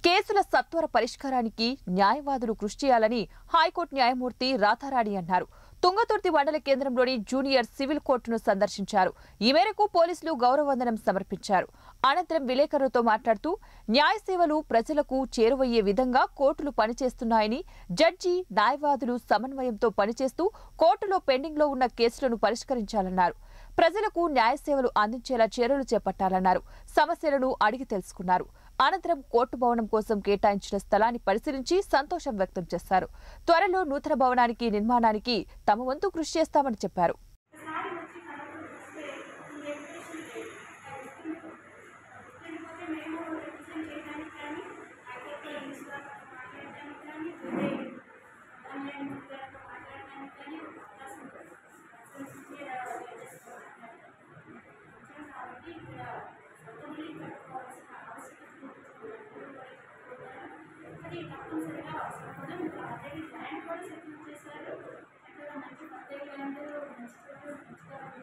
కేసుల సత్వర పరిష్కారానికి న్యాయవాదులు కృషి చేయాలని హైకోర్టు న్యాయమూర్తి రాధారాణి అన్నారు తుంగతుర్తి మండల కేంద్రంలోని జూనియర్ సివిల్ కోర్టును సందర్శించారు ఈ మేరకు పోలీసులు గౌరవవందనం సమర్పించారు అనంతరం విలేకరులతో మాట్లాడుతూ న్యాయ సేవలు ప్రజలకు చేరువయ్యే విధంగా కోర్టులు పనిచేస్తున్నాయని జడ్జి న్యాయవాదులు సమన్వయంతో పనిచేస్తూ కోర్టులో పెండింగ్లో ఉన్న కేసులను పరిష్కరించాలన్నారు ప్రజలకు న్యాయ సేవలు అందించేలా చర్యలు చేపట్టాలన్నారు సమస్యలను అడిగి తెలుసుకున్నారు అనంతరం కోర్టు భవనం కోసం కేటాయించిన స్థలాన్ని పరిశీలించి సంతోషం వ్యక్తం చేశారు త్వరలో నూతన భవనానికి నిర్మాణానికి తమ వంతు కృషి చేస్తామని చెప్పారు ఒకసారి వచ్చి కలెక్టర్ వస్తే ఈ ఎడ్యుకేషన్కి లేకపోతే మేము రిప్రజెంట్ చేయడానికి కానీ అయితే ప్రిన్సిపల్ మాట్లాడడానికి కానీ వేరే ఆన్లైన్ గారితో మాట్లాడడానికి కానీ ఒక అవకాశం ఉంటుంది ప్రిన్సిపల్ కాబట్టి ఇక్కడ కొత్తమల్లి కట్టుకోవాల్సిన ఆవశ్యకత ఉంటుంది. అది తప్పనిసరిగా అవసరం కూడా మీకు ఆల్రెడీ ల్యాండ్ కూడా సెటిల్ చేశారు అక్కడ మంచి కొత్త ల్యాండ్ మంచి చోటు మంచిగా